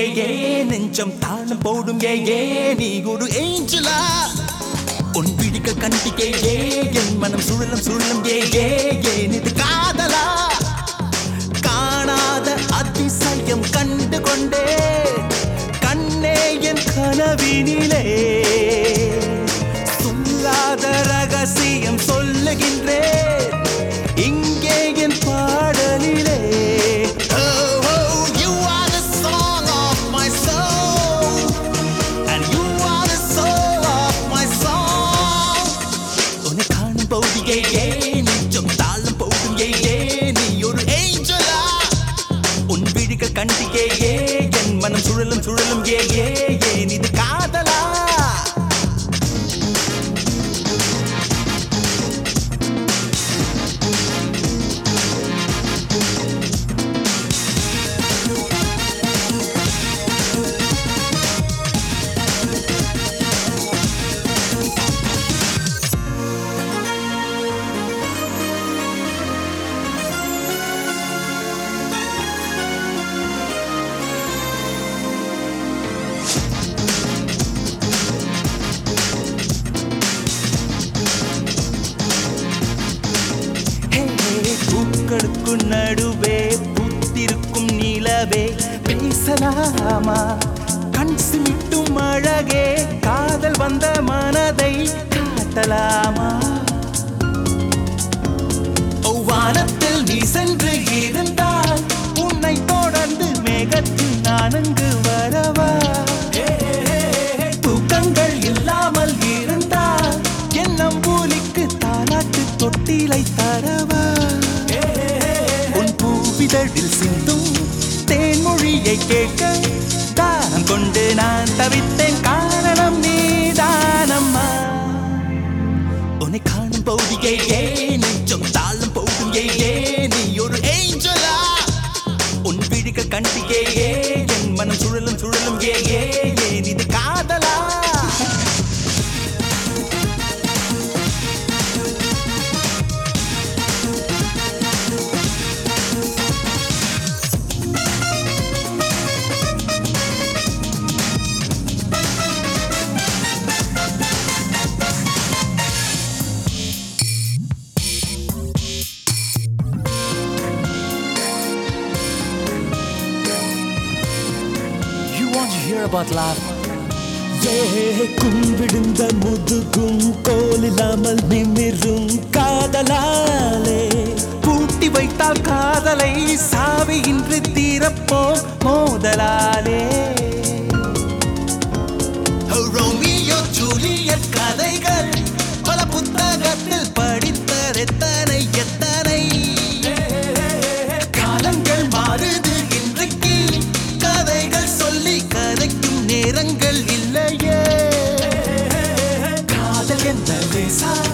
ஏ ஏ நெஞ்சம் தாளம் போடும் ஏ ஏ நீ ஒரு ஏஞ்சலா உன் விழிகள் கண்டிக்கே ஏ என் மனம் சுழலும் சுழலும் ஏ ஏ ஏன் இது காதலா காணாத அதிசயம் கண்டு கொண்டே கண்ணே என் கனவினிலே சொல்லாத ரகசியம் சொல்லுகின்றேன் இங்கே என் பாடலிலே Oh, oh, you are the song of my soul And you are the soul of my song உன்னை காணும் போது ஏ ஏ நெஞ்சம் தாளம் போடும் ஏ ஏ நீ ஒரு ஏஞ்சலா உன் விழிகள் கண்டு ஏ ஏ என் மனம் சுழலும் சுழலும் ஏ ஏ ஏன் இது காதலா ஹே, பூக்களுக்கு நடுவே புத்திருக்கும் நிலவே பேசலாமா கண் சிமிட்டும் அழகே காதல் வந்த மனதை காட்டலாமா ஓ, வானத்தில் நீ சென்று இருந்தால் உன்னை தொடர்ந்து மேகத்தில் நான் அங்கு வரவா தூக்கங்கள் இல்லாமல் இருந்தால் என் நம்பூலிக்கு தாலாட்டு தொட்டிலை தரவா உன் பூவிதழில் சிந்தும் தேன்மொழியை கேட்க தானம் கொண்டு நான் தவித்தேன் காரணம் நீதானம்மா உன்னை காணும் போது ஏ ஏ நெஞ்சம் தாளம் போடும் ஏ ஏ நீ ஒரு ஏஞ்சலா உன் விழிகள் கண்டு ஏ ஏ என் மனம் சுழலும் சுழலும் ஏ ஏ ஏன் இது காதலா You want to hear about love? ஏ கும்பிடுந்த முதுகும் கோலில்லாமல் நிமிரும் காதலாலே பூட்டி வைத்தால் காதலை சாவியின்றி தீரப்போம் மோதலாலே ரோமியோ ஜூலியட் கதைகள் பல புத்தகத்தில் படித்ததெத்தனை எத்தனை காலங்கள் மாறுது இன்றைக்கு கதைகள் சொல்லி கதைக்கும் நேரங்கள் இல்லையே காதல் என்ற லேசா